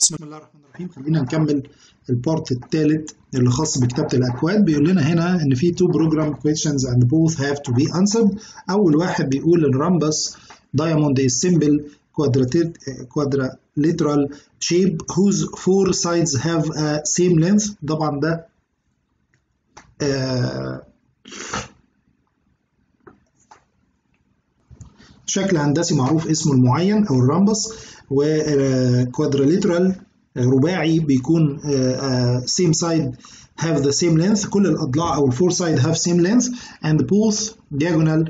بسم الله الرحمن الرحيم خلينا نكمل البارت الثالث اللي خاص بكتابة الأكواد بيقول لنا هنا إن في two program questions and both have to be answered أول واحد بيقول إن rhombus diamond is simple quadrilateral shape whose four sides have a same length طبعا ده آه شكل هندسي معروف اسمه المعين أو الرامبس وكوادريليترال رباعي بيكون same side have the same length كل الأضلاع أو الفور side have same length and both diagonal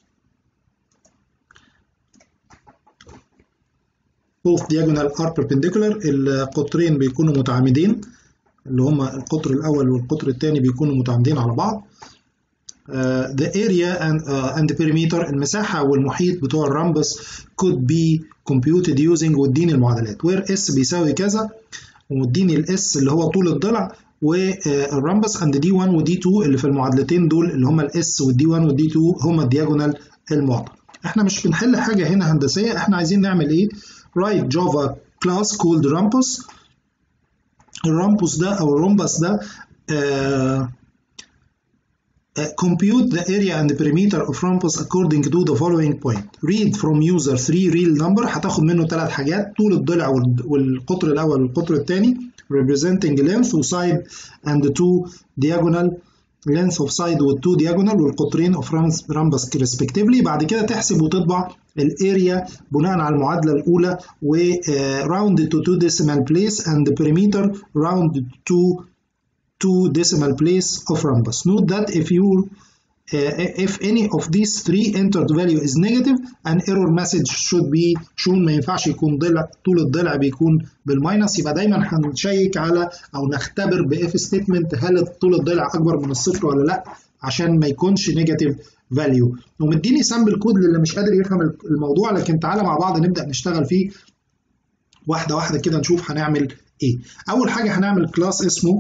both diagonal are perpendicular القطرين بيكونوا متعامدين اللي هما القطر الأول والقطر الثاني بيكونوا متعامدين على بعض Uh, the area and, uh, and the perimeter المساحة والمحيط بتوع الرامبس could be computed using واديني المعادلات where s بيساوي كذا واديني الاس اللي هو طول الضلع والرامبس and دي 1 ودي 2 اللي في المعادلتين دول اللي هما الاس والدي 1 والدي 2 هما الدياجونال المعطى احنا مش بنحل حاجة هنا هندسية احنا عايزين نعمل ايه write java class called rhombus الرامبوس ده او الرومبس ده uh, Uh, compute the area and the perimeter of rhombus according to the following point. Read from user 3 real number هتاخد منه ثلاث حاجات طول الضلع والقطر الأول والقطر الثاني representing length وside and two diagonal length of side with two diagonal والقطرين of rhombus respectively بعد كده تحسب وتطبع الاريا بناء على المعادلة الأولى و uh, round to two decimal place and the perimeter round to two decimal place of rhombus. Note that if you uh, if any of these three entered value is negative an error message should be shown ما ينفعش يكون ضلع طول الضلع بيكون بالماينس يبقى دايما هنشيك على او نختبر باف ستيتمنت هل طول الضلع اكبر من الصفر ولا لا عشان ما يكونش نيجاتيف فاليو ومديني سامبل كود للي مش قادر يفهم الموضوع لكن تعالى مع بعض نبدا نشتغل فيه واحده واحده كده نشوف هنعمل ايه اول حاجه هنعمل كلاس اسمه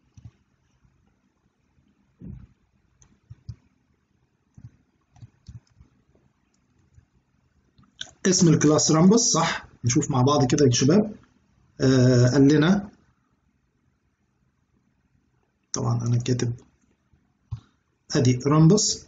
اسم الكلاس رامبس صح نشوف مع بعض كده يا شباب آه قال لنا طبعا انا كاتب ادي رامبس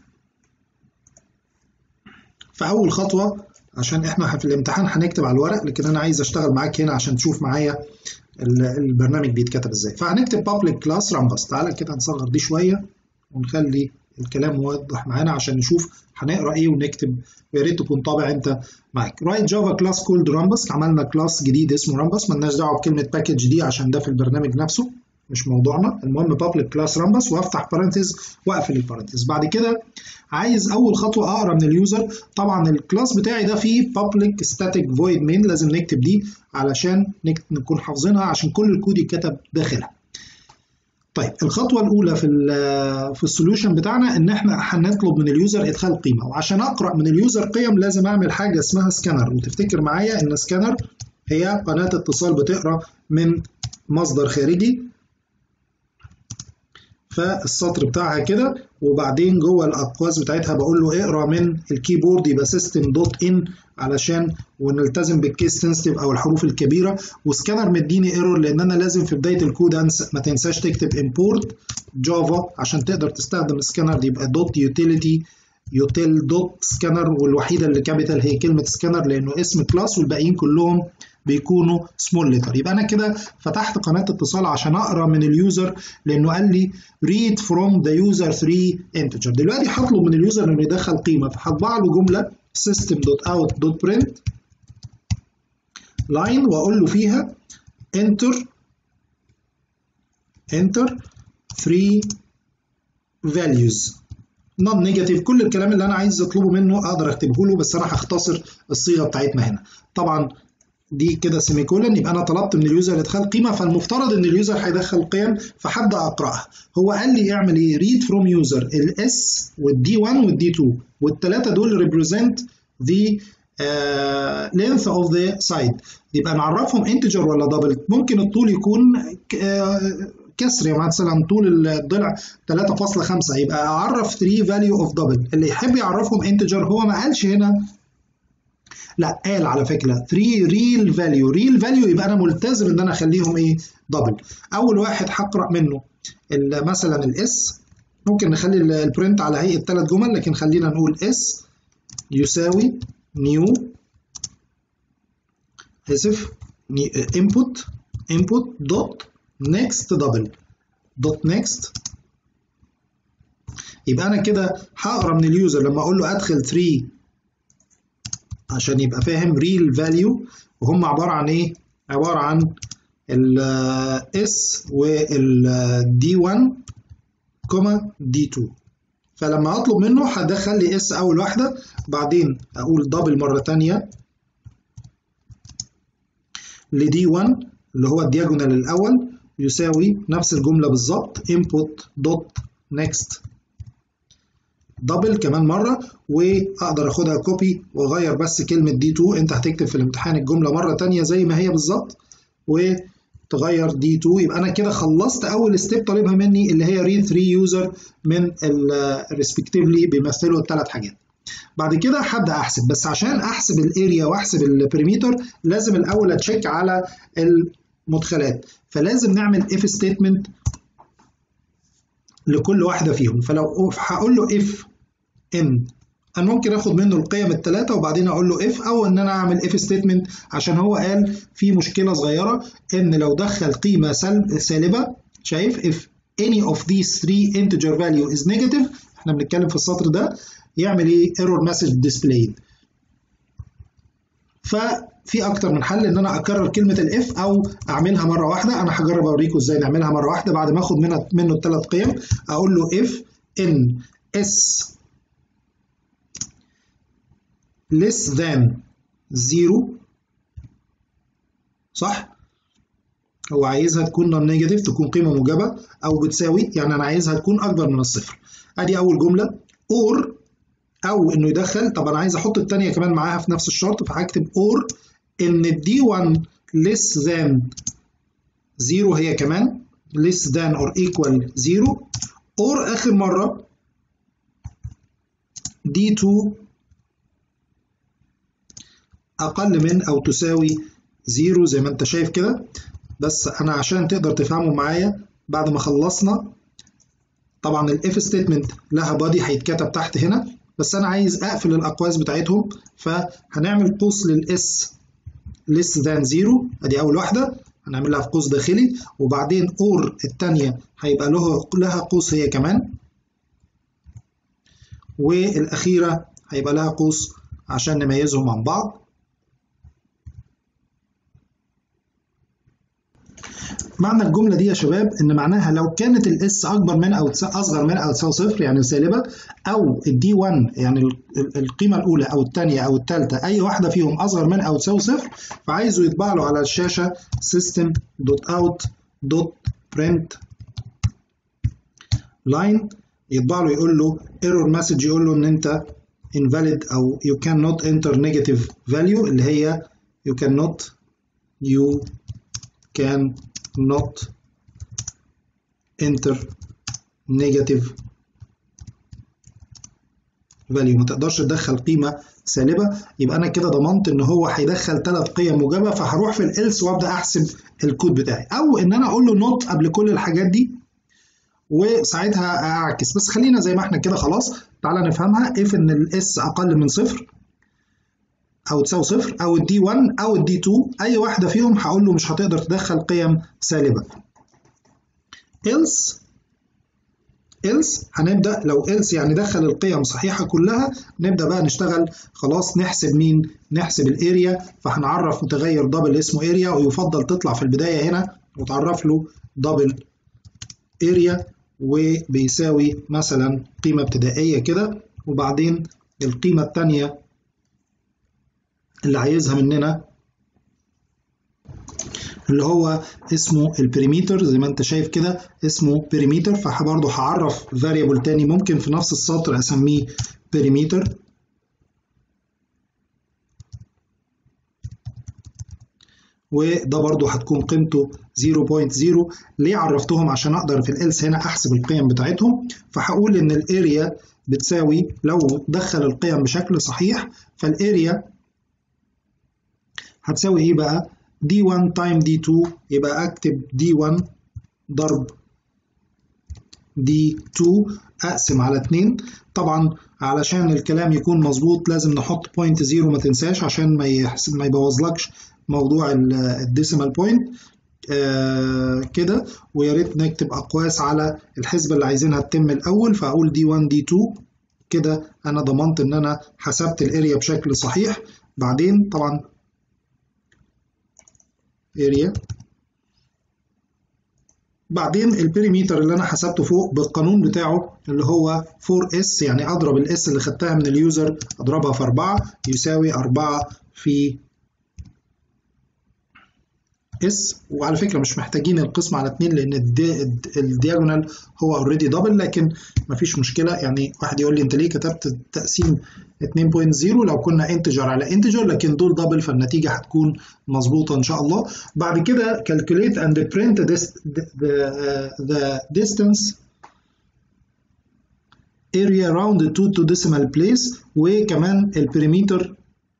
فاول خطوه عشان احنا في الامتحان هنكتب على الورق لكن انا عايز اشتغل معاك هنا عشان تشوف معايا البرنامج بيتكتب ازاي فهنكتب public class rambus تعالى كده نصغر دي شويه ونخلي الكلام واضح معانا عشان نشوف هنقرا ايه ونكتب ويا ريت تكون طابع انت معاك رايت جافا كلاس كولد رامبس عملنا كلاس جديد اسمه رامبس مالناش دعوه بكلمه باكج دي عشان ده في البرنامج نفسه مش موضوعنا المهم بابليك كلاس رامبس وافتح بارنتز واقفل البارنتز بعد كده عايز اول خطوه اقرا من اليوزر طبعا الكلاس بتاعي ده فيه بابليك ستاتيك فويد مين لازم نكتب دي علشان نكون حافظينها عشان كل الكود يتكتب داخلها طيب الخطوه الاولى في ال في السوليوشن بتاعنا ان احنا هنطلب من اليوزر ادخال قيمه وعشان اقرا من اليوزر قيم لازم اعمل حاجه اسمها سكانر وتفتكر معايا ان سكانر هي قناه اتصال بتقرا من مصدر خارجي فالسطر بتاعها كده وبعدين جوه الاقواس بتاعتها بقول له اقرا من الكيبورد يبقى سيستم دوت ان علشان ونلتزم بالكيس سنسيتيف او الحروف الكبيره وسكانر مديني ايرور لان انا لازم في بدايه الكود انسى ما تنساش تكتب امبورت جافا عشان تقدر تستخدم السكانر دي يبقى دوت يوتيليتي يوتيل دوت سكانر والوحيده اللي كابيتال هي كلمه سكانر لانه اسم كلاس والباقيين كلهم بيكونوا سمول ليتر يبقى انا كده فتحت قناه اتصال عشان اقرا من اليوزر لانه قال لي read from the user 3 integer دلوقتي هطلب من اليوزر انه يدخل قيمه فهطبع له جمله system.out.print line واقول له فيها enter enter 3 values non negative كل الكلام اللي انا عايز اطلبه منه اقدر اكتبه له بس انا هختصر الصيغه بتاعتنا هنا طبعا دي كده سيمي كولن يبقى انا طلبت من اليوزر ادخال قيمه فالمفترض ان اليوزر هيدخل قيم فهبدا اقراها هو قال لي اعمل ايه ريد فروم يوزر الاس والدي 1 والدي 2 والثلاثه دول ريبريزنت ذا length of the side يبقى نعرفهم انتجر ولا دبل ممكن الطول يكون uh, كسر يعني مثلا طول الضلع 3.5 يبقى اعرف 3 value of double اللي يحب يعرفهم انتجر هو ما قالش هنا لا قال على فكره 3 ريل فاليو ريل فاليو يبقى انا ملتزم ان انا اخليهم ايه دبل اول واحد هقرا منه مثلا الاس ممكن نخلي البرنت على هيئه ثلاث جمل لكن خلينا نقول اس يساوي نيو اسف input input dot next double dot next يبقى انا كده هقرا من اليوزر لما اقول له ادخل 3 عشان يبقى فاهم ريل فاليو وهم عباره عن ايه عباره عن ال S وال D1 كوما D2 فلما اطلب منه هدخل لي S اول واحده بعدين اقول دبل مره ثانيه ل D1 اللي هو الدياجونال الاول يساوي نفس الجمله بالظبط input dot next دبل كمان مره واقدر اخدها كوبي واغير بس كلمه دي 2 انت هتكتب في الامتحان الجمله مره ثانيه زي ما هي بالظبط وتغير دي 2 يبقى انا كده خلصت اول ستيب طالبها مني اللي هي ريد 3 يوزر من الريسبكتيفلي بيمثلوا الثلاث حاجات بعد كده هبدا احسب بس عشان احسب الاريا واحسب البريميتر لازم الاول اتشيك على المدخلات فلازم نعمل اف ستيتمنت لكل واحده فيهم فلو هقول له اف ان انا ممكن اخد منه القيم الثلاثه وبعدين اقول له اف او ان انا اعمل اف ستيتمنت عشان هو قال في مشكله صغيره ان لو دخل قيمه سالبه شايف if any of these three integer value is negative احنا بنتكلم في السطر ده يعمل ايه error message displayed ففي اكتر من حل ان انا اكرر كلمه الاف او اعملها مره واحده انا هجرب اوريكم ازاي نعملها مره واحده بعد ما اخد منها منه الثلاث قيم اقول له if ان s less than 0 صح هو عايزها تكون نون نيجاتيف تكون قيمه موجبه او بتساوي يعني انا عايزها تكون اكبر من الصفر ادي اول جمله اور او انه يدخل طب انا عايز احط الثانيه كمان معاها في نفس الشرط فهكتب اور ان دي 1 less than 0 هي كمان less than or equal 0 اور اخر مره دي 2 اقل من او تساوي 0 زي ما انت شايف كده بس انا عشان تقدر تفهموا معايا بعد ما خلصنا طبعا الاف ستيتمنت لها بادي هيتكتب تحت هنا بس انا عايز اقفل الاقواس بتاعتهم فهنعمل قوس للاس less than 0 ادي اول واحده هنعملها في قوس داخلي وبعدين اور الثانيه هيبقى له لها قوس هي كمان والاخيره هيبقى لها قوس عشان نميزهم عن بعض معنى الجمله دي يا شباب ان معناها لو كانت الاس اكبر من او اصغر من او تساوي صفر يعني سالبه او الدي 1 يعني القيمه الاولى او الثانيه او الثالثه اي واحده فيهم اصغر من او تساوي صفر فعايزه يطبع له على الشاشه system.out.print line يطبع له يقول له error message يقول له ان انت invalid او you cannot enter negative value اللي هي you cannot you can not enter negative value ما تقدرش تدخل قيمة سالبة يبقى أنا كده ضمنت إن هو هيدخل ثلاث قيم موجبة فهروح في الإلس وأبدأ أحسب الكود بتاعي أو إن أنا أقول له نوت قبل كل الحاجات دي وساعتها أعكس بس خلينا زي ما إحنا كده خلاص تعالى نفهمها if إن الإس أقل من صفر او تساوي صفر او الدي 1 او الدي 2 اي واحده فيهم هقول له مش هتقدر تدخل قيم سالبه else else هنبدا لو else يعني دخل القيم صحيحه كلها نبدا بقى نشتغل خلاص نحسب مين نحسب الاريا فهنعرف متغير دبل اسمه اريا ويفضل تطلع في البدايه هنا وتعرف له دبل اريا وبيساوي مثلا قيمه ابتدائيه كده وبعدين القيمه الثانيه اللي عايزها مننا اللي هو اسمه البريميتر زي ما انت شايف كده اسمه بريميتر فبرضه هعرف فاريبل تاني ممكن في نفس السطر اسميه بريميتر وده برضه هتكون قيمته 0.0 ليه عرفتهم عشان اقدر في الالس هنا احسب القيم بتاعتهم فهقول ان الاريا بتساوي لو دخل القيم بشكل صحيح فالاريا هتساوي ايه بقى d1 تايم d2 يبقى اكتب d1 ضرب d2 اقسم على 2 طبعا علشان الكلام يكون مظبوط لازم نحط بوينت زيرو ما تنساش عشان ما يحسب ما يبوظلكش موضوع الديسيمال بوينت آه كده ويا ريت نكتب اقواس على الحسبه اللي عايزينها تتم الاول فاقول دي 1 دي 2 كده انا ضمنت ان انا حسبت الاريا بشكل صحيح بعدين طبعا اريا بعدين البريميتر اللي انا حسبته فوق بالقانون بتاعه اللي هو 4s يعني اضرب الاس اللي خدتها من اليوزر اضربها في 4 يساوي 4 في اس وعلى فكره مش محتاجين القسم على 2 لان الدياجونال هو اوريدي دبل لكن مفيش مشكله يعني واحد يقول لي انت ليه كتبت التقسيم 2.0 لو كنا انتجر على انتجر لكن دول دبل فالنتيجه هتكون مظبوطه ان شاء الله بعد كده calculate and print the, the, the distance area rounded to to decimal place وكمان البريمتر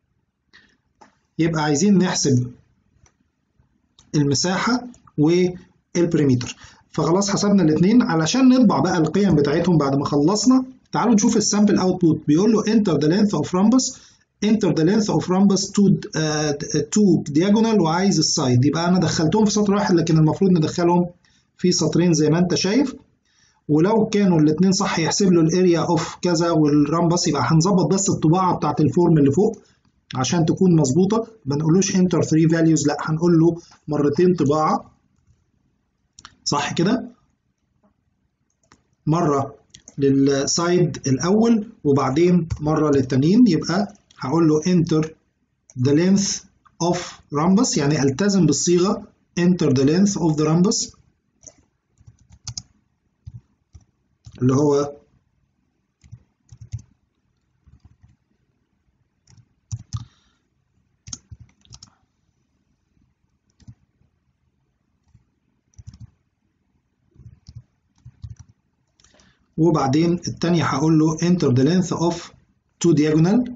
يبقى عايزين نحسب المساحة والبريمتر فخلاص حسبنا الاثنين علشان نطبع بقى القيم بتاعتهم بعد ما خلصنا تعالوا نشوف السامبل اوتبوت بيقول له enter the length of rhombus enter the length of rhombus to uh, to diagonal وعايز السايد يبقى انا دخلتهم في سطر واحد لكن المفروض ندخلهم في سطرين زي ما انت شايف ولو كانوا الاثنين صح يحسب له الاريا اوف كذا والرامبس يبقى هنظبط بس الطباعه بتاعت الفورم اللي فوق عشان تكون مظبوطه ما نقولوش انتر 3 فاليوز لا هنقول له مرتين طباعه صح كده مره للسايد الاول وبعدين مره للتانيين يبقى هقول له enter the length of rhombus يعني التزم بالصيغه enter the length of the rhombus اللي هو وبعدين التانية هقول له enter the length of two diagonal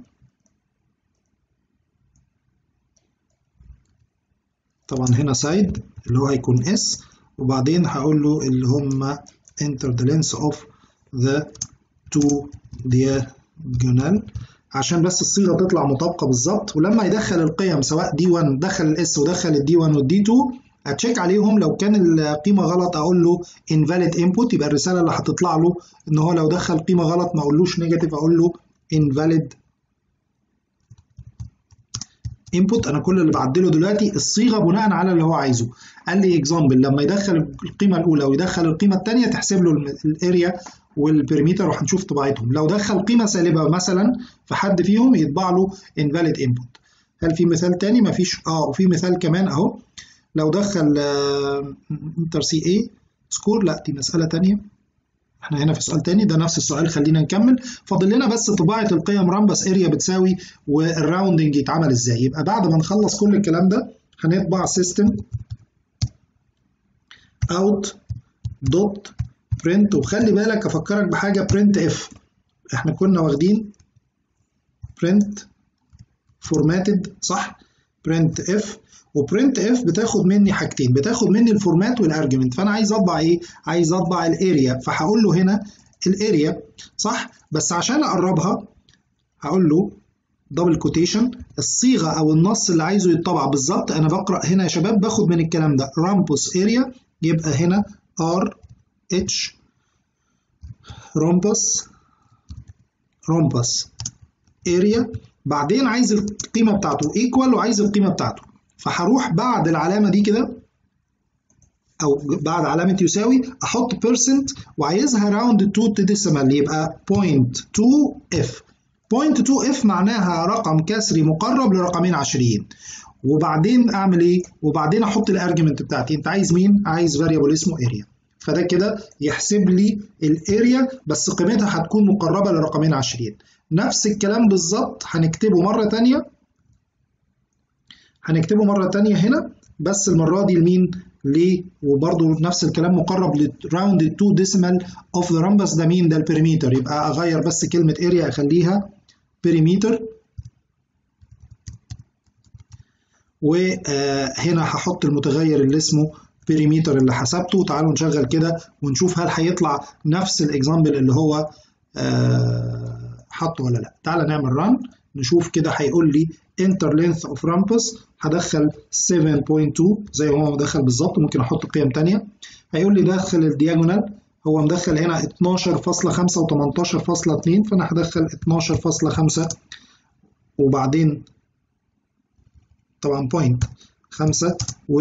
طبعا هنا side اللي هو هيكون s وبعدين هقول له اللي هم enter the length of the two diagonal عشان بس الصيغة تطلع مطابقة بالظبط ولما يدخل القيم سواء دي 1 دخل الاس ودخل الدي 1 والدي 2 اتشيك عليهم لو كان القيمه غلط اقول له invalid input يبقى الرساله اللي هتطلع له ان هو لو دخل قيمه غلط ما اقولوش نيجاتيف اقول له invalid input انا كل اللي بعدله دلوقتي الصيغه بناء على اللي هو عايزه قال لي اكزامبل لما يدخل القيمه الاولى ويدخل القيمه الثانيه تحسب له الاريا والبريمتر وهنشوف طباعتهم لو دخل قيمه سالبه مثلا في حد فيهم يطبع له invalid input هل في مثال تاني مفيش اه وفي مثال كمان اهو لو دخل انتر سي اي سكور لا دي مسألة تانية احنا هنا في سؤال تاني ده نفس السؤال خلينا نكمل فاضل لنا بس طباعة القيم رامبس اريا بتساوي والراوندنج يتعمل ازاي يبقى بعد ما نخلص كل الكلام ده هنطبع سيستم اوت دوت برنت وخلي بالك افكرك بحاجة برنت اف احنا كنا واخدين برنت فورماتد صح برنت اف وبرنت اف بتاخد مني حاجتين بتاخد مني الفورمات والارجيومنت فانا عايز اطبع ايه عايز اطبع الاريا فهقول له هنا الاريا صح بس عشان اقربها هقول له دبل كوتيشن الصيغه او النص اللي عايزه يتطبع بالظبط انا بقرا هنا يا شباب باخد من الكلام ده رامبوس اريا يبقى هنا ار اتش رومبس رومبس اريا بعدين عايز القيمه بتاعته ايكوال وعايز القيمه بتاعته فهروح بعد العلامه دي كده او بعد علامه يساوي احط بيرسنت وعايزها راوند 2 ديسيمال يبقى 0.2 اف 0.2 اف معناها رقم كسري مقرب لرقمين عشريين وبعدين اعمل ايه وبعدين احط الارجيومنت بتاعتي انت عايز مين عايز فاريبل اسمه اريا فده كده يحسب لي الاريا بس قيمتها هتكون مقربه لرقمين عشرين نفس الكلام بالظبط هنكتبه مره ثانيه هنكتبه مرة تانية هنا بس المرة دي لمين؟ ليه؟ وبرضه نفس الكلام مقرب لراوند 2 ديسيمال اوف ذا رامبس ده مين؟ ده البريميتر يبقى اغير بس كلمة اريا اخليها بريميتر وهنا هحط المتغير اللي اسمه بيريمتر اللي حسبته تعالوا نشغل كده ونشوف هل هيطلع نفس الاكزامبل اللي هو حطه ولا لا تعالى نعمل ران نشوف كده هيقول لي انتر لينث اوف رامبس هدخل 7.2 زي ما هو مدخل بالظبط ممكن احط قيم تانية هيقول لي دخل الدياجونال هو مدخل هنا 12.5 و18.2 فانا هدخل 12.5 وبعدين طبعا بوينت 5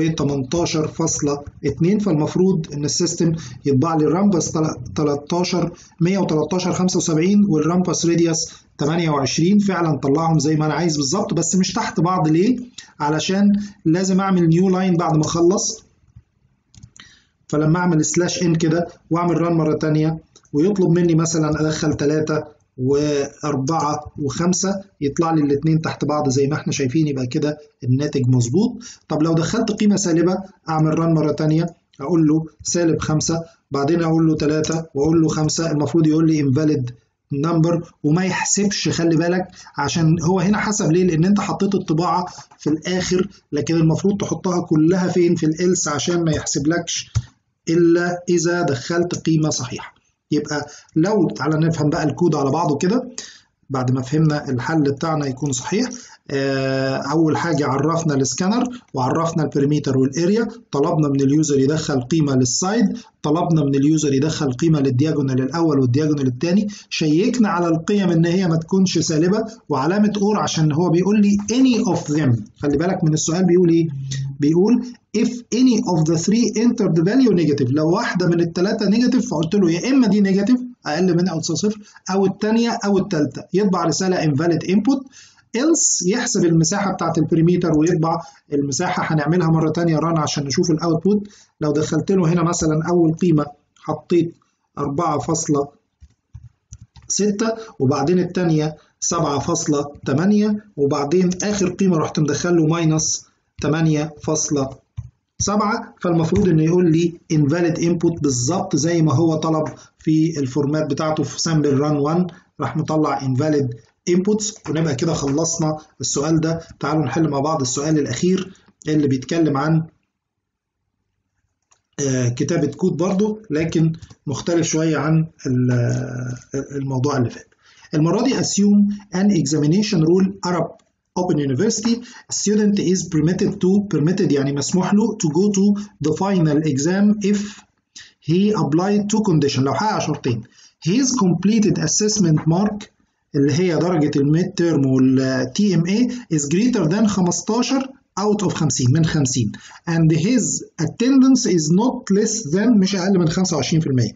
و18.2 فالمفروض ان السيستم يطبع لي الرامبس 13 113 75 والرامبس راديوس 28 فعلا طلعهم زي ما انا عايز بالظبط بس مش تحت بعض ليه؟ علشان لازم اعمل نيو لاين بعد ما اخلص فلما اعمل سلاش ان كده واعمل ران مره ثانيه ويطلب مني مثلا ادخل 3 وأربعة وخمسة يطلع لي الاثنين تحت بعض زي ما احنا شايفين يبقى كده الناتج مظبوط طب لو دخلت قيمة سالبة أعمل ران مرة تانية أقول له سالب خمسة بعدين أقول له ثلاثة وأقول له خمسة المفروض يقول لي invalid نمبر وما يحسبش خلي بالك عشان هو هنا حسب ليه لان انت حطيت الطباعه في الاخر لكن المفروض تحطها كلها فين في الالس عشان ما يحسبلكش الا اذا دخلت قيمه صحيحه يبقى لو تعالى نفهم بقى الكود على بعضه كده بعد ما فهمنا الحل بتاعنا يكون صحيح اول حاجه عرفنا السكانر وعرفنا البريمتر والاريا طلبنا من اليوزر يدخل قيمه للسايد طلبنا من اليوزر يدخل قيمه للدياجونال الاول والدياجونال الثاني شيكنا على القيم ان هي ما تكونش سالبه وعلامه اور عشان هو بيقول لي any of them خلي بالك من السؤال بيقول ايه بيقول if any of the three entered the value negative لو واحده من الثلاثه نيجاتيف فقلت له يا اما دي نيجاتيف اقل من او تساوي صفر او الثانيه او الثالثه يطبع رساله invalid input else يحسب المساحه بتاعت البريمتر ويطبع المساحه هنعملها مره ثانيه ران عشان نشوف الاوتبوت لو دخلت له هنا مثلا اول قيمه حطيت 4.6 وبعدين الثانيه 7.8 وبعدين اخر قيمه رحت مدخل له ماينس 8.7 فالمفروض انه يقول لي invalid input بالظبط زي ما هو طلب في الفورمات بتاعته في سامبل ران 1 راح مطلع invalid inputs ونبقى كده خلصنا السؤال ده تعالوا نحل مع بعض السؤال الأخير اللي بيتكلم عن كتابة كود برضو لكن مختلف شوية عن الموضوع اللي فات المرة دي assume an examination rule Arab Open University a student is permitted to permitted يعني مسموح له to go to the final exam if he applied two condition لو حقق شرطين his completed assessment mark اللي هي درجة الميد تيرم والتي ام اي is greater than 15 out of 50 من 50 and his attendance is not less than مش أقل من 25%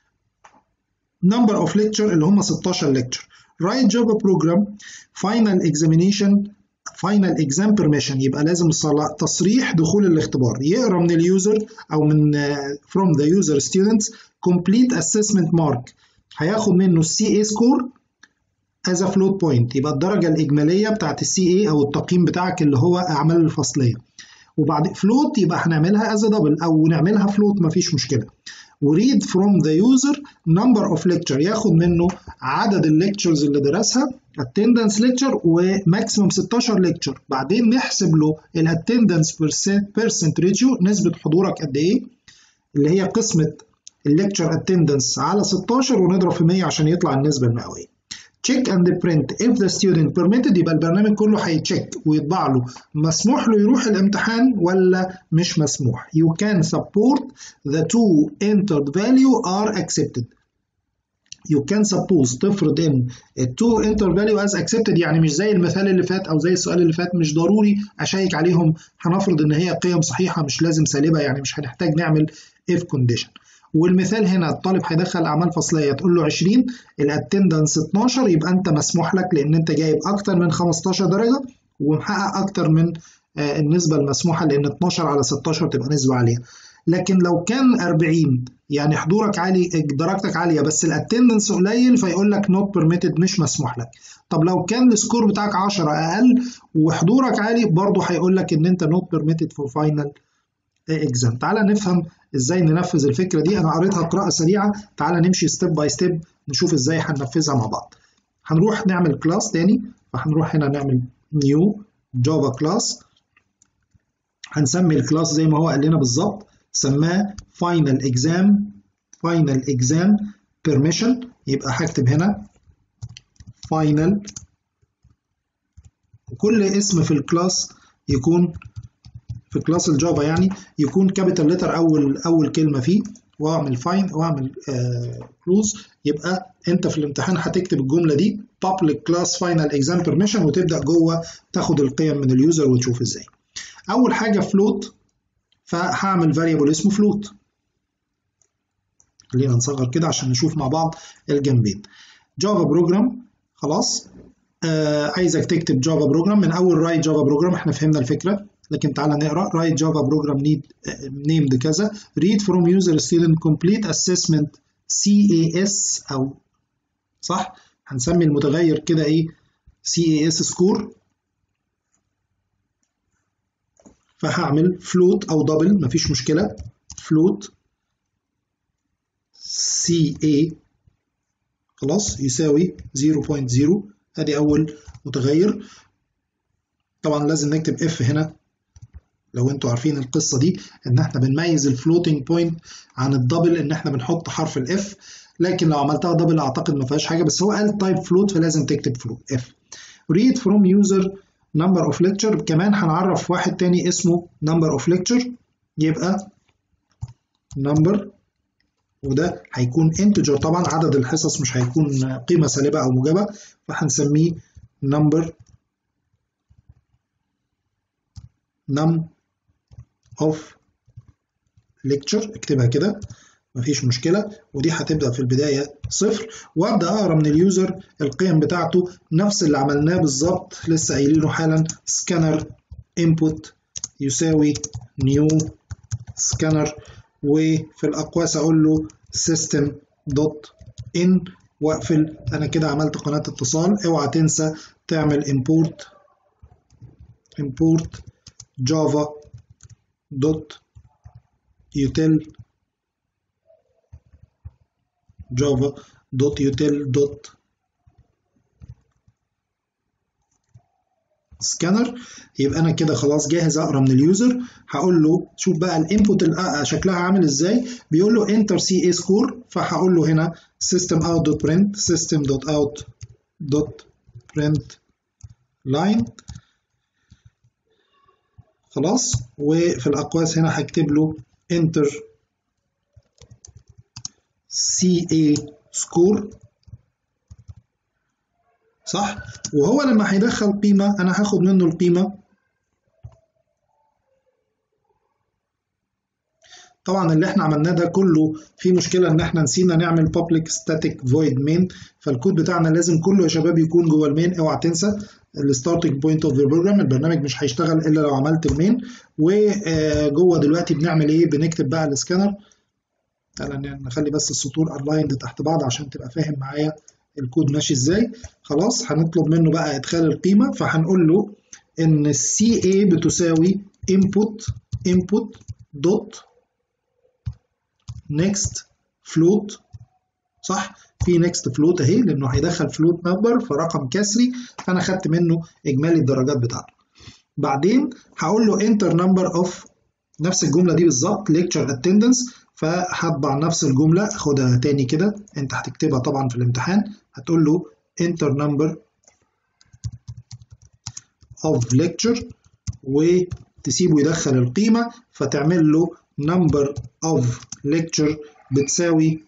number of lecture اللي هم 16 lecture write Java program final examination final exam permission يبقى لازم تصريح دخول الاختبار يقرا من اليوزر او من from the user students complete assessment mark هياخد منه السي اي سكور as a float point يبقى الدرجة الإجمالية بتاعت السي اي أو التقييم بتاعك اللي هو أعمال الفصلية وبعد فلوت يبقى هنعملها as a double أو نعملها فلوت مفيش مشكلة وريد from the user number of lecture ياخد منه عدد الليكتشرز اللي درسها attendance lecture وماكسيموم 16 lecture بعدين نحسب له الاتندنس percent ratio نسبة حضورك قد إيه اللي هي قسمة الليكتشر اتندنس على 16 ونضرب في 100 عشان يطلع النسبة المئوية check and print if the student permitted يبقى البرنامج كله هيتشيك ويطبع له مسموح له يروح الامتحان ولا مش مسموح you can support the two entered value are accepted you can suppose تفرض ان التو انتر فاليو از accepted يعني مش زي المثال اللي فات او زي السؤال اللي فات مش ضروري اشيك عليهم هنفرض ان هي قيم صحيحه مش لازم سالبه يعني مش هنحتاج نعمل if condition والمثال هنا الطالب هيدخل اعمال فصليه تقول له 20 الاتندنس 12 يبقى انت مسموح لك لان انت جايب اكتر من 15 درجه ومحقق اكتر من النسبه المسموحه لان 12 على 16 تبقى نسبه عاليه لكن لو كان 40 يعني حضورك عالي درجتك عاليه بس الاتندنس قليل فيقول لك نوت بيرميتد مش مسموح لك طب لو كان السكور بتاعك 10 اقل وحضورك عالي برضه هيقول لك ان انت نوت بيرميتد فور فاينل اكزام تعالى نفهم ازاي ننفذ الفكره دي انا قريتها قراءه سريعه تعالى نمشي ستيب باي ستيب نشوف ازاي هننفذها مع بعض هنروح نعمل كلاس تاني فهنروح هنا نعمل نيو جافا كلاس هنسمي الكلاس زي ما هو قال لنا بالظبط سماه final exam final exam permission يبقى هكتب هنا final وكل اسم في الكلاس يكون في كلاس الجافا يعني يكون كابيتال لتر اول اول كلمه فيه واعمل فاين واعمل كلوز آه يبقى انت في الامتحان هتكتب الجمله دي public class final exam permission وتبدا جوه تاخد القيم من اليوزر وتشوف ازاي اول حاجه فلوت فهعمل variable اسمه فلوت خلينا نصغر كده عشان نشوف مع بعض الجنبين جافا بروجرام خلاص آه عايزك تكتب جافا بروجرام من اول رايت جافا بروجرام احنا فهمنا الفكره لكن تعالى نقرا رايت جافا بروجرام نيد نيمد كذا read from user student complete assessment CAS او صح هنسمي المتغير كده ايه CAS سكور فهعمل float او دبل مفيش مشكله float CA خلاص يساوي 0.0 ادي اول متغير طبعا لازم نكتب اف هنا لو انتوا عارفين القصه دي ان احنا بنميز الفلوتنج بوينت عن الدبل ان احنا بنحط حرف الاف لكن لو عملتها دبل اعتقد ما فيهاش حاجه بس هو قال تايب فلوت فلازم تكتب فلوت اف read from user number of lecture كمان هنعرف واحد تاني اسمه number of lecture يبقى number وده هيكون انتجر طبعا عدد الحصص مش هيكون قيمه سالبه او موجبه فهنسميه number num of lecture اكتبها كده مفيش مشكلة ودي هتبدأ في البداية صفر وأبدأ أقرأ من اليوزر القيم بتاعته نفس اللي عملناه بالظبط لسه قايلينه حالا scanner input يساوي new scanner وفي الأقواس أقول له system dot in واقفل أنا كده عملت قناة اتصال اوعى تنسى تعمل import import java dot util java dot util dot سكانر يبقى انا كده خلاص جاهز اقرا من اليوزر هقول له شوف بقى الانبوت شكلها عامل ازاي بيقول له انتر سي اي سكور فهقول له هنا system out dot print system dot out dot print line خلاص وفي الاقواس هنا هكتب له enter CA سكور صح وهو لما هيدخل قيمة أنا هاخد منه القيمة طبعا اللي احنا عملناه ده كله في مشكلة ان احنا نسينا نعمل public static void main فالكود بتاعنا لازم كله يا شباب يكون جوه المين اوعى تنسى الستارتنج بوينت اوف ذا بروجرام البرنامج مش هيشتغل الا لو عملت المين وجوه دلوقتي بنعمل ايه بنكتب بقى السكانر تعالى نخلي بس السطور الايند تحت بعض عشان تبقى فاهم معايا الكود ماشي ازاي خلاص هنطلب منه بقى ادخال القيمه فهنقول له ان السي اي بتساوي input input دوت next float صح في next float اهي لانه هيدخل float number فرقم كسري فانا خدت منه اجمالي الدرجات بتاعته بعدين هقول له enter number of نفس الجمله دي بالظبط lecture attendance فهطبع نفس الجمله اخدها تاني كده انت هتكتبها طبعا في الامتحان هتقول له enter number of lecture وتسيبه يدخل القيمه فتعمل له number of lecture بتساوي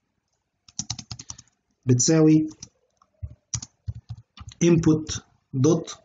بتساوي input dot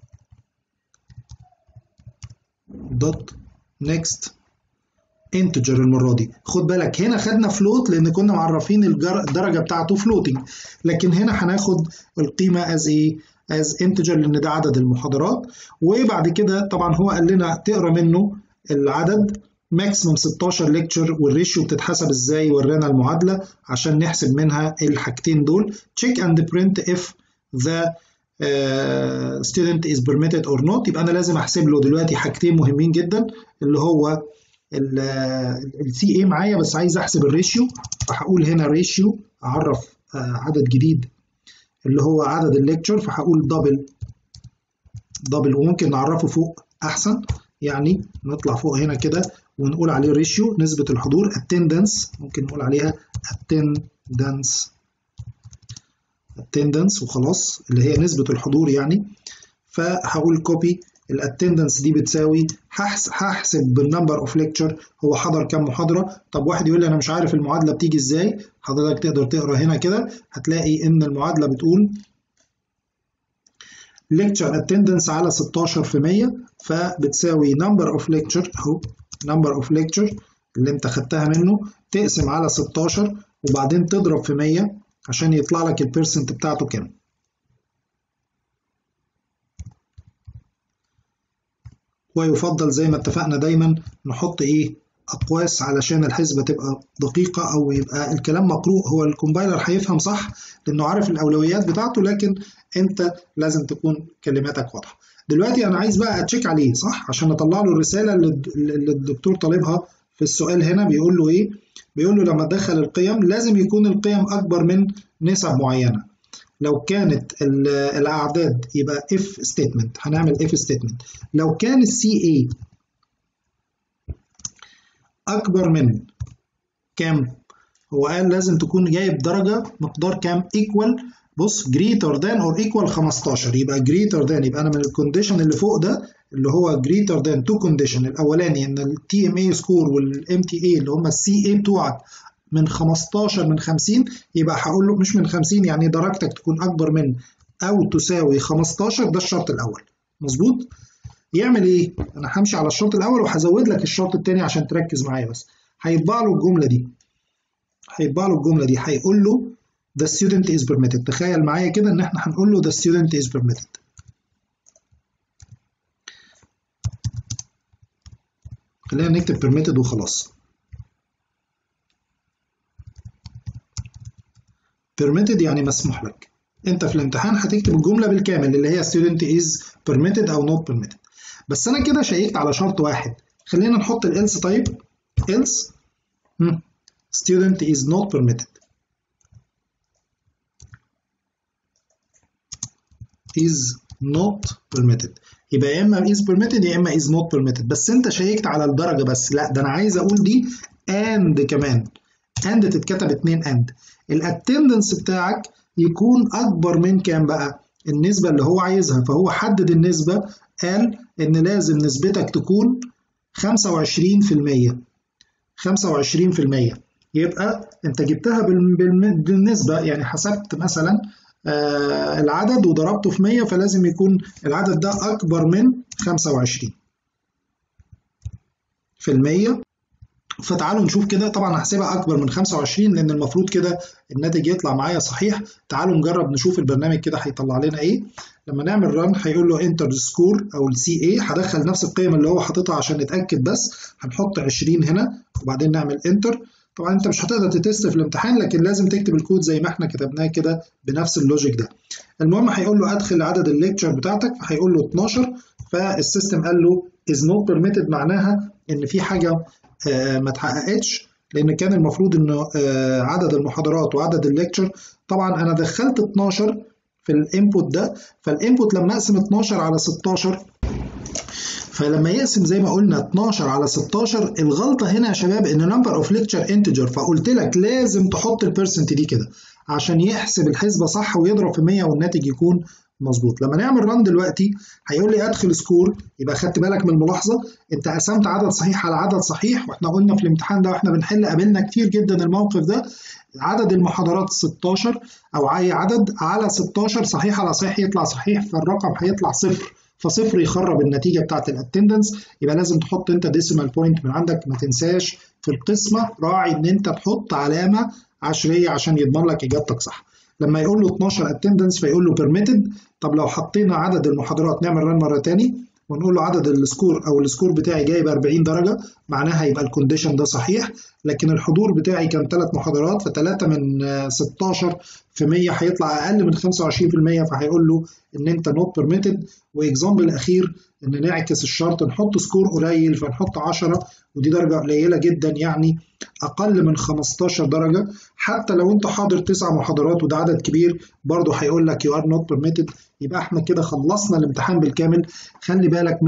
dot next انتجر المره دي خد بالك هنا خدنا فلوت لان كنا معرفين الدرجه بتاعته فلوتنج لكن هنا هناخد القيمه از ايه از انتجر لان ده عدد المحاضرات وبعد كده طبعا هو قال لنا تقرا منه العدد ماكسيموم 16 ليكتشر والريشيو بتتحسب ازاي ورانا المعادله عشان نحسب منها الحاجتين دول check and print if the uh, student is permitted or not يبقى انا لازم احسب له دلوقتي حاجتين مهمين جدا اللي هو السي اي معايا بس عايز احسب الريشيو فهقول هنا ريشيو اعرف uh, عدد جديد اللي هو عدد الليكتشر فهقول دبل دبل وممكن نعرفه فوق احسن يعني نطلع فوق هنا كده ونقول عليه ريشيو نسبة الحضور attendance ممكن نقول عليها attendance attendance وخلاص اللي هي نسبة الحضور يعني فهقول كوبي الاتندنس دي بتساوي هحسب بالنمبر اوف ليكتشر هو حضر كام محاضره طب واحد يقول لي انا مش عارف المعادله بتيجي ازاي حضرتك تقدر تقرا هنا كده هتلاقي ان المعادله بتقول lecture attendance على 16 في 100 فبتساوي number of lecture اهو number of lecture اللي انت خدتها منه تقسم على 16 وبعدين تضرب في 100 عشان يطلع لك البيرسنت بتاعته كام ويفضل زي ما اتفقنا دايما نحط ايه اقواس علشان الحسبه تبقى دقيقه او يبقى الكلام مقروء هو الكومبايلر هيفهم صح لانه عارف الاولويات بتاعته لكن انت لازم تكون كلماتك واضحه دلوقتي انا عايز بقى اتشيك عليه صح عشان اطلع له الرساله اللي الدكتور طالبها في السؤال هنا بيقول له ايه بيقول له لما تدخل القيم لازم يكون القيم اكبر من نسب معينه لو كانت الاعداد يبقى if statement هنعمل if statement لو كان السي اي اكبر من كام هو قال لازم تكون جايب درجه مقدار كام equal بص greater than or equal 15 يبقى greater than يبقى انا من الكونديشن اللي فوق ده اللي هو greater than تو كونديشن الاولاني ان التي ام اي سكور والام تي اي اللي هم السي اي بتوعك من 15 من 50 يبقى هقول له مش من 50 يعني درجتك تكون اكبر من او تساوي 15 ده الشرط الاول مظبوط يعمل ايه انا همشي على الشرط الاول وهزود لك الشرط الثاني عشان تركز معايا بس هيطبع له الجمله دي هيطبع له الجمله دي هيقول له the student is permitted تخيل معايا كده ان احنا هنقول له the student is permitted خلينا نكتب permitted وخلاص permitted يعني مسموح لك انت في الامتحان هتكتب الجمله بالكامل اللي هي student is permitted او not permitted بس انا كده شيكت على شرط واحد خلينا نحط ال else طيب else hmm. student is not permitted is not permitted يبقى يا اما is permitted يا اما is not permitted بس انت شيكت على الدرجه بس لا ده انا عايز اقول دي and كمان and تتكتب اتنين and الاتندنس بتاعك يكون اكبر من كام بقى النسبة اللي هو عايزها فهو حدد النسبة قال ان لازم نسبتك تكون 25% 25% يبقى انت جبتها بالنسبة يعني حسبت مثلا آه العدد وضربته في 100 فلازم يكون العدد ده اكبر من 25 في المية فتعالوا نشوف كده طبعا هحسبها اكبر من 25 لان المفروض كده الناتج يطلع معايا صحيح تعالوا نجرب نشوف البرنامج كده هيطلع لنا ايه لما نعمل ران هيقول له انتر سكور او السي اي هدخل نفس القيم اللي هو حاططها عشان نتاكد بس هنحط 20 هنا وبعدين نعمل انتر طبعا انت مش هتقدر تتست في الامتحان لكن لازم تكتب الكود زي ما احنا كتبناه كده بنفس اللوجيك ده المهم هيقول له ادخل عدد الليكتشر بتاعتك فهيقول له 12 فالسيستم قال له is not permitted معناها ان في حاجه آه ما اتحققتش لان كان المفروض انه آه عدد المحاضرات وعدد الليكتشر طبعا انا دخلت 12 في الانبوت ده فالانبوت لما اقسم 12 على 16 فلما يقسم زي ما قلنا 12 على 16 الغلطه هنا يا شباب ان نمبر اوف ليكتشر انتجر فقلت لك لازم تحط البيرسنت دي كده عشان يحسب الحسبه صح ويضرب في 100 والناتج يكون مظبوط لما نعمل ران دلوقتي هيقول لي ادخل سكور يبقى خدت بالك من الملاحظه انت قسمت عدد صحيح على عدد صحيح واحنا قلنا في الامتحان ده واحنا بنحل قابلنا كتير جدا الموقف ده عدد المحاضرات 16 او اي عدد على 16 صحيح على صحيح يطلع صحيح فالرقم هيطلع صفر فصفر يخرب النتيجه بتاعت الاتندنس يبقى لازم تحط انت ديسيمال بوينت من عندك ما تنساش في القسمه راعي ان انت تحط علامه عشريه عشان يضمن لك اجابتك صح لما يقول له 12 اتندنس فيقول له بيرميتد طب لو حطينا عدد المحاضرات نعمل ران مره تاني ونقول له عدد السكور او السكور بتاعي جايب 40 درجه معناها يبقى الكونديشن ده صحيح لكن الحضور بتاعي كان ثلاث محاضرات فثلاثه من 16 في 100 هيطلع اقل من 25% فهيقول له ان انت نوت بيرميتد واكزامبل الاخير ان نعكس الشرط نحط سكور قليل فنحط 10 ودي درجه قليله جدا يعني اقل من 15 درجه حتى لو انت حاضر تسع محاضرات وده عدد كبير برضه هيقول لك يو ار نوت بيرميتد يبقى احنا كده خلصنا الامتحان بالكامل خلي بالك من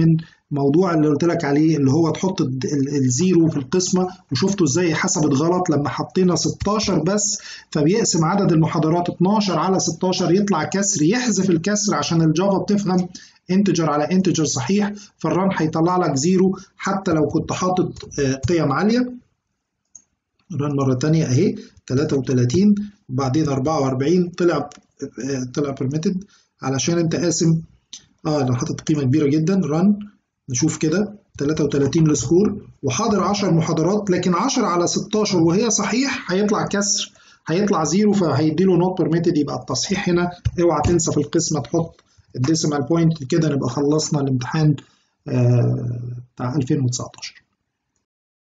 موضوع اللي قلت لك عليه اللي هو تحط الزيرو في القسمة وشفتوا ازاي حسبت غلط لما حطينا 16 بس فبيقسم عدد المحاضرات 12 على 16 يطلع كسر يحذف الكسر عشان الجافا بتفهم انتجر على انتجر صحيح فالران هيطلع لك زيرو حتى لو كنت حاطط قيم عالية ران مرة تانية اهي 33 وبعدين 44 طلع طلع بيرميتد علشان انت قاسم اه انا حاطط قيمة كبيرة جدا ران نشوف كده 33 السكور وحاضر 10 محاضرات لكن 10 على 16 وهي صحيح هيطلع كسر هيطلع زيرو فهيديله نوت بيرميتد يبقى التصحيح هنا اوعى تنسى في القسمة تحط الديسيمال بوينت كده نبقى خلصنا الامتحان بتاع 2019